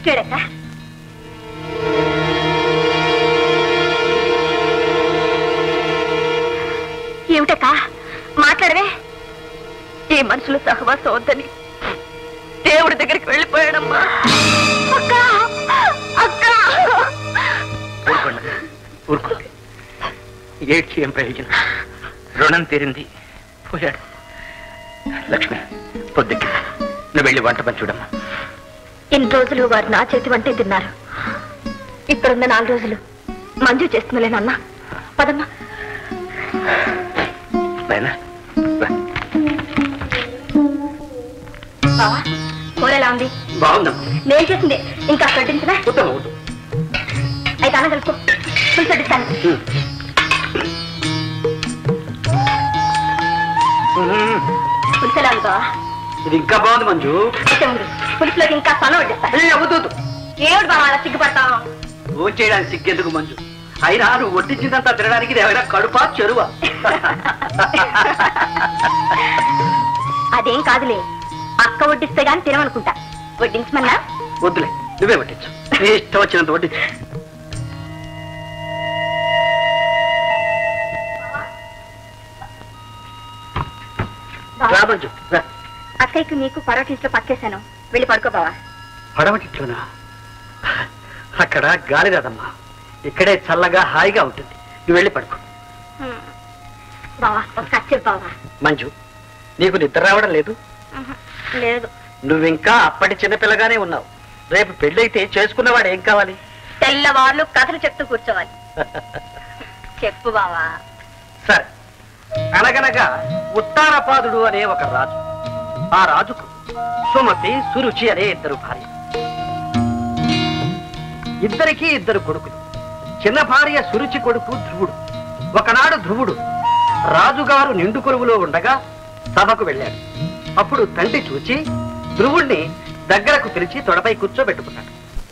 చూడక్క ఏమిటక్క మాట్లాడవే ఈ మనుషులు సహవాసం వద్దని దేవుడి దగ్గరికి వెళ్ళిపోయాడమ్మా అక్క అక్క ఊరుకోండి ఊరుకోండి ఏడ్చి ఏం ప్రయోజనం రుణం తీరింది పోయాడు లక్ష్మి పొద్దుకి నువ్వు వెళ్ళి వంట పని చూడమ్మా ఇన్ని రోజులు వారు నా చేతి వంటే తిన్నారు ఇప్పుడున్న నాలుగు రోజులు మంజు చేస్తుందిలే నాన్న పదమ్మా నాయనా రా. బావా కూర ఎలా ఉంది బాగుందమ్మా నేను చేసింది ఇంకా కట్టించదా ఉత్తమ ఉత్తమ అయితే అన్న కలుసుకో పులుసు వడ్డిస్తాను పులుసు ఎలా ఉంది బావా ఇది ఇంకా బాగుంది మంజు అయితే ఉంది పులుసులోకి ఇంకా సన్న వడ్డిస్తాను వద్దు వద్దు ఏమిటి బావా అలా సిగ్గుపడతావు ఫోన్ చేయడానికి సిగ్గెందుకు మంజు అయినా నువ్వు వడ్డించినంత తినడానికి ఇది ఏమైనా కడుపా చెరువా అదేం కాదులే అక్క వడ్డిస్తే గాని తినమనుకుంటా వడ్డించమన్నా వద్దులే నువ్వే వడ్డించు నీ ఇష్టం వచ్చినంత వడ్డించు రా మంజు రా అక్కయ్యకు నీకు పరోటింట్లో పక్కేశాను వెళ్ళి పడుకో బావా పడవటిట్లోనా అక్కడ గాలి రాదమ్మా ఇక్కడే చల్లగా హాయిగా ఉంటుంది నువ్వు వెళ్ళి పడుకో హ్మ్. బావా ఒక కచ్చేపు బావా మంజు నీకు నిద్ర రావడం లేదు ఉహు, లేదు నువ్వింకా అప్పటి చిన్నపిల్లగానే ఉన్నావు రేపు పెళ్ళైతే చేసుకున్నవాడు ఏం కావాలి తెల్లవార్లు కథలు చెప్తూ కూర్చోవాలి చెప్పు బావా సరే అనగనగా ఉత్తానపాదుడు అనే ఒక రాజు ఆ రాజుకు సుమతి సురుచి అనే ఇద్దరు భార్య ఇద్దరికీ ఇద్దరు కొడుకులు చిన్న భార్య సురుచి కొడుకు ధ్రువుడు ఒకనాడు ధ్రువుడు రాజుగారు నిండు కొలువులో ఉండగా సభకు వెళ్ళాడు అప్పుడు తండ్రి చూచి ధ్రువుణ్ణి దగ్గరకు పిలిచి తొడపై కూర్చోబెట్టుకున్నాడు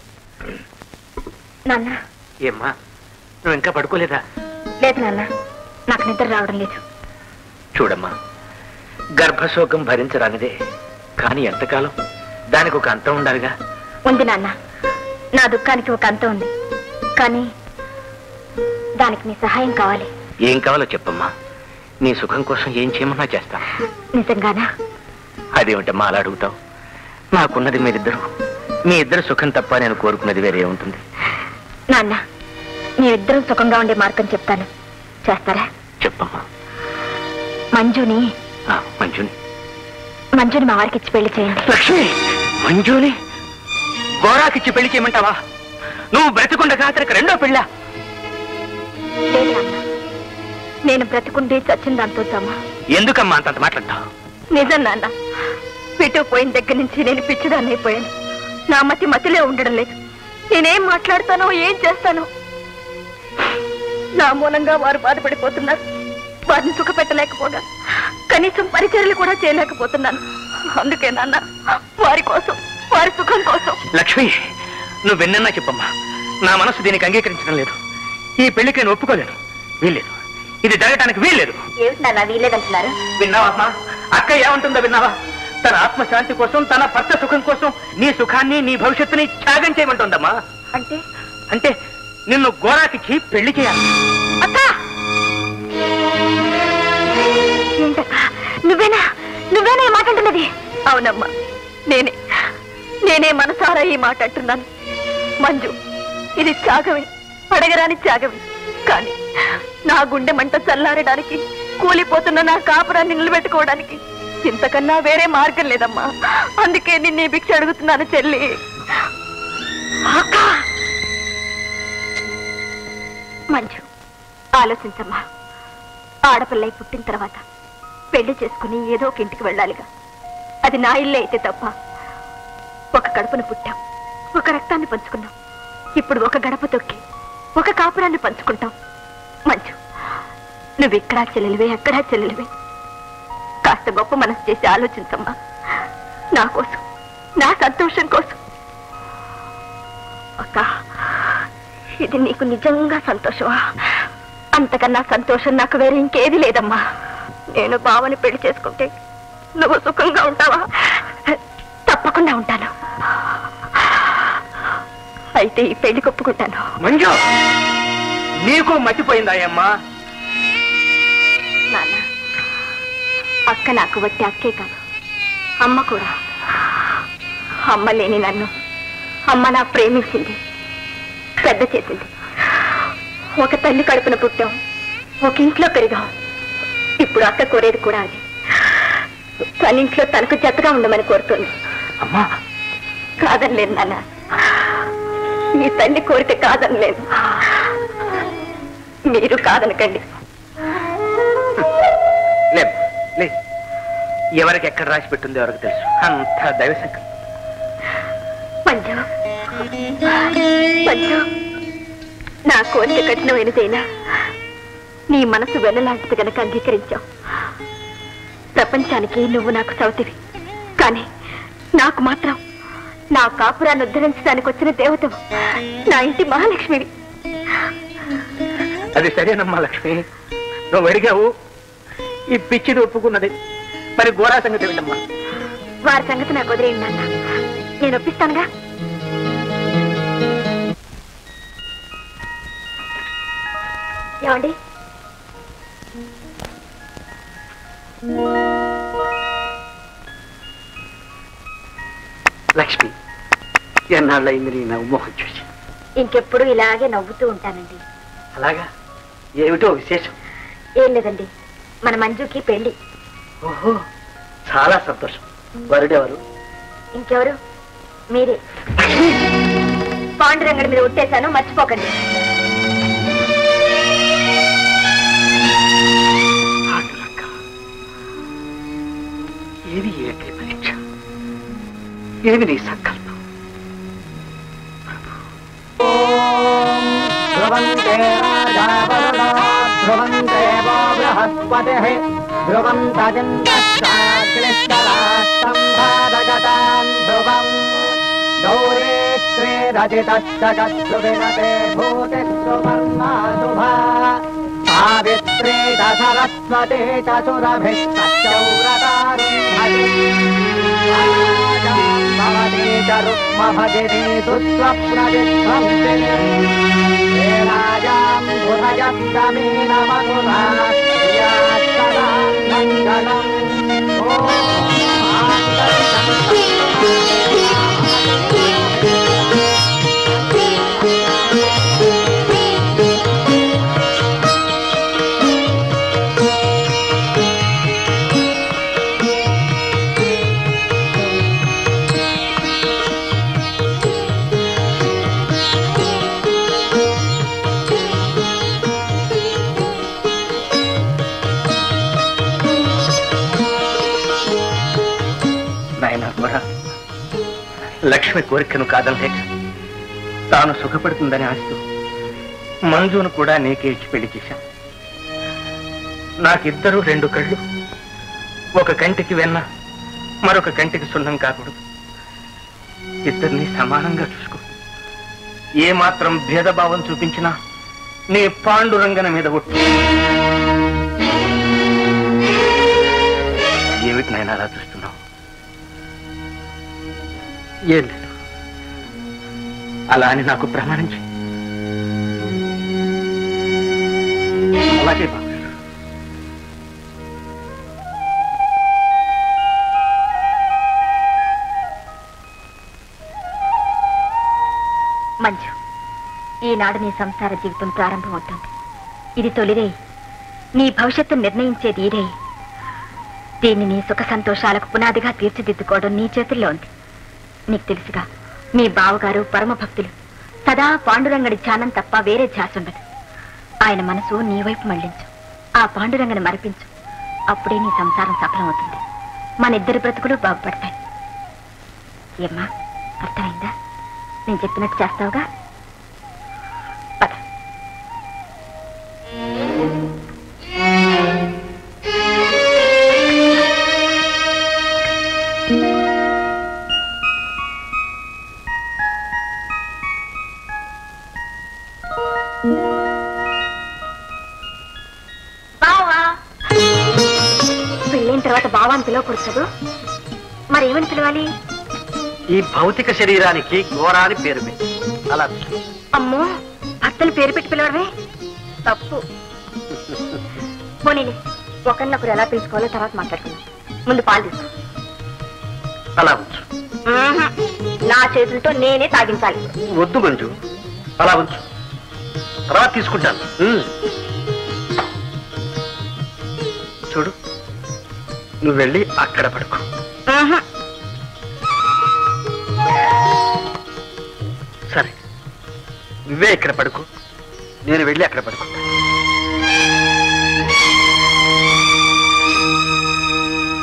నాన్న ఏమ్మా నువ్వు ఇంకా పడుకోలేదా లేదు నాన్న నాకు నిద్ర రావడం లేదు చూడమ్మా గర్భశోకం భరించరానిదే కానీ ఎంతకాలం దానికి ఒక అంతం ఉండాలిగా ఉంది నాన్న నా దుఃఖానికి ఒక అంతం ఉంది కానీ దానికి మీ సహాయం కావాలి ఏం కావాలో చెప్పమ్మా నీ సుఖం కోసం ఏం చేయమన్నా చేస్తాను నిజంగానా అదేమిటమ్మా అలా అడుగుతావు నాకున్నది మీరిద్దరు మీ ఇద్దరు సుఖం తప్ప నేను కోరుకున్నది వేరే ఉంటుంది నాన్న మీరిద్దరం సుఖంగా ఉండే మార్గం చెప్తాను చేస్తారా చెప్పమ్మా మంజుని ఆ, మంజుని మంజుని మా వారికి ఇచ్చి పెళ్లి చేయండి లక్ష్మి మంజుని గోరాకిచ్చి పెళ్లి చేయమంటావా నువ్వు బ్రతికుండగా అతనికి రెండో పెళ్ళా లేదు నాన్న నేను బ్రతికుండి చచ్చిన దాంతో సమ్మా ఎందుకమ్మా అంతంత మాట్లాడతావు నిజం నాన్న పిటు పోయిన దగ్గర నుంచి నేను పిచ్చిదాన్ని అయిపోయాను నా మతి మతిలో ఉండడం లేదు నేనేం మాట్లాడతానో ఏం చేస్తానో నా మూలంగా వారు బాధపడిపోతున్నారు వారిని సుఖపెట్టలేకపోగా కనీసం పరిచర్యలు కూడా చేయలేకపోతున్నాను అందుకే నాన్న వారి కోసం వారి సుఖం కోసం లక్ష్మి నువ్వు వెన్నన్నా చెప్పమ్మా నా మనసు దీనికి అంగీకరించడం లేదు ఈ పెళ్లికి నేను ఒప్పుకోలేను వీల్లేదు ఇది జరగటానికి వీల్లేదు ఏమిటి నాన్న వీలేదంటున్నారు విన్నావా అమ్మా? అక్క ఏమంటుందో విన్నావా తన ఆత్మశాంతి కోసం తన భర్త సుఖం కోసం నీ సుఖాన్ని నీ భవిష్యత్తుని త్యాగం చేయమంటుందమ్మా అంటే అంటే నిన్ను గోరాకిచ్చి పెళ్లి చేయాలి అక్క ఏంటక్క నువ్వేనా నువ్వేనా ఈ మాట అంటున్నది అవునమ్మా నేనే నేనే మనసారా ఈ మాట అంటున్నాను మంజు ఇది త్యాగమే అడగరాని త్యాగమే కానీ నా గుండె మంట చల్లారడానికి కూలిపోతున్న నా కాపురాన్ని నిలబెట్టుకోవడానికి ఇంతకన్నా వేరే మార్గం లేదమ్మా అందుకే నిన్ను ఈ భిక్ష అడుగుతున్నాను చెల్లి అక్క మంజు ఆలోచించమ్మా ఆడపిల్లై పుట్టిన తర్వాత పెళ్లి చేసుకుని ఏదో ఒక ఇంటికి వెళ్ళాలిగా అది నా ఇల్లే అయితే తప్ప ఒక గడపను పుట్టాం ఒక రక్తాన్ని పంచుకున్నాం ఇప్పుడు ఒక గడప తొక్కి ఒక కాపురాన్ని పంచుకుంటాం మంజు నువ్వు ఇక్కడా చెల్లెలివే ఎక్కడా చెల్లెలివే కాస్త గొప్ప మనసు చేసి ఆలోచించమ్మా నా కోసం నా సంతోషం కోసం అక్క ఇది నీకు నిజంగా సంతోషమా అంతకన్నా సంతోషం నాకు వేరే ఇంకేది లేదమ్మా నేను బావని పెళ్లి చేసుకుంటే నువ్వు సుఖంగా ఉంటావా తప్పకుండా ఉంటాను అయితే ఈ పెళ్లి ఒప్పుకుంటాను మంజు నీకు మర్చిపోయిందాయమ్మా నాన్న అక్క నాకు వట్టి అక్కే కాదు అమ్మ కూడా అమ్మ లేని నన్ను అమ్మ నా ప్రేమించింది పెద్ద చేసింది ఒక తల్లి కడుపున పుట్టాం ఒక ఇంట్లో పెరిగాం ఇప్పుడు అక్క కోరేది కూడా అది తన ఇంట్లో తనకు జతగా ఉండమని కోరుతుంది అమ్మా కాదనలేదు నాన్న ఈ తల్లి కోరిక కాదనలేదు మీరు కాదనకండి లే లే ఎవరికి ఎక్కడ రాసి పెట్టిందో ఎవరికి తెలుసు అంత దైవ సంకల్పం పంజు పంజు నా కోరిక కఠినమైనదైనా నీ మనసు వెళ్ళలాంటిది గనక అంగీకరించావు ప్రపంచానికి నువ్వు నాకు సౌతివి కానీ నాకు మాత్రం నా కాపురాన్ని ఉద్ధరించడానికి వచ్చిన దేవతవు నా ఇంటి మహాలక్ష్మివి అది సరేనమ్మా లక్ష్మి నువ్వు అడిగావు ఈ పిచ్చిది ఒప్పుకున్నది మరి గోరా సంగతి ఏమిటమ్మా వారి సంగతి నాకు వదిలేయండి నాన్న నేను ఒప్పిస్తానుగా ఏమండి లక్ష్మి ఎన్నాళ్ళయింది నీ నవ్వుమోహం చూసి ఇంకెప్పుడు ఇలాగే నవ్వుతూ ఉంటానండి అలాగా ఏమిటో విశేషం ఏం లేదండి మన మంజుకి పెళ్లి ఓహో చాలా సంతోషం వరుడెవరు ఇంకెవరు మీరే పాండురంగడి మీద ఉట్టేశాను మర్చిపోకండి పాండురంగ ఏది ఏకై పరీక్ష ఏమి నీ సంకల్పం ధ్రువంతే రాజా వరుణో ధ్రువంతే వో బృహస్పతిః ధ్రువం తదింద్రశ్చాగ్నిస్తరాష్టం భారగతాన్ ధ్రువం గౌరీ శ్రీరజితశ్చగద్రువినతే భూతి సువర్ణా శుభా సావిత్రీ చ సరస్వతి చ సురభిः సత్యవ్రతారుంధతి రాజాం భవతి చ రుక్మభగినీ సుస్వప్నవిధ్వంసిని हे राजाम् बुधयस्तमीनमधुना प्रियास्तदाम् मङ्गलम् ॐ నాయన కూడా లక్ష్మి కోరికను కాదనలేక తాను సుఖపడుతుందని ఆశతో మంజును కూడా నీకే ఇచ్చి పెళ్లి చేశాను నాకిద్దరు రెండు కళ్ళు ఒక కంటికి వెన్న మరొక కంటికి సున్నం కాకూడదు ఇద్దరిని సమానంగా చూసుకో ఏ మాత్రం భేదభావం చూపించినా నీ పాండురంగన మీద ఒట్టు ఏమిటి నాయన అలా చూస్తున్నావు ఏం లేదు అలా అని నాకు ప్రమాణం చేయి అలాగే బాబు మంజు ఈనాడు నీ సంసార జీవితం ప్రారంభమవుతుంది ఇది తొలిరే నీ భవిష్యత్తు నిర్ణయించేది ఇదే దీన్ని నీ సుఖ సంతోషాలకు పునాదిగా తీర్చిదిద్దుకోవడం నీ చేతుల్లో ఉంది నీకు తెలుసుగా మీ బావగారు పరమ భక్తులు సదా పాండురంగడి ధ్యానం తప్ప వేరే ధ్యాస ఉండదు ఆయన మనసు నీ వైపు మళ్లించు ఆ పాండురంగని మరిపించు అప్పుడే నీ సంసారం సఫలమవుతుంది మన ఇద్దరి బ్రతుకులు బాగుపడతాయి ఏమ్మా అర్థమైందా నేను చెప్పినట్టు చేస్తావుగా పద బావా పెళ్ళైన తర్వాత బావా అని పిలవకూడదు మరి ఏమని పిలవాలి ఈ భౌతిక శరీరానికి ఘోర అని పేరు పెట్టి అలా ఉంచు. అమ్మో భర్తలు పేరు పెట్టి పిలవడమే తప్పు పోనీ ఒకరినొకరు ఎలా పిలుచుకోవాలో తర్వాత మాట్లాడుకుందాం ముందు పాలు తీసుకో అలా ఉంచు మ్మ్హ. నా చేతులతో నేనే తాగించాలి వద్దు మంజు అలా ఉంచు తర్వాత తీసుకుంటాను ఉమ్. చూడు నువ్వు వెళ్ళి అక్కడ పడుకో మ్మ్హ. సరే నువ్వే ఇక్కడ పడుకో నేను వెళ్ళి అక్కడ పడుకుంటా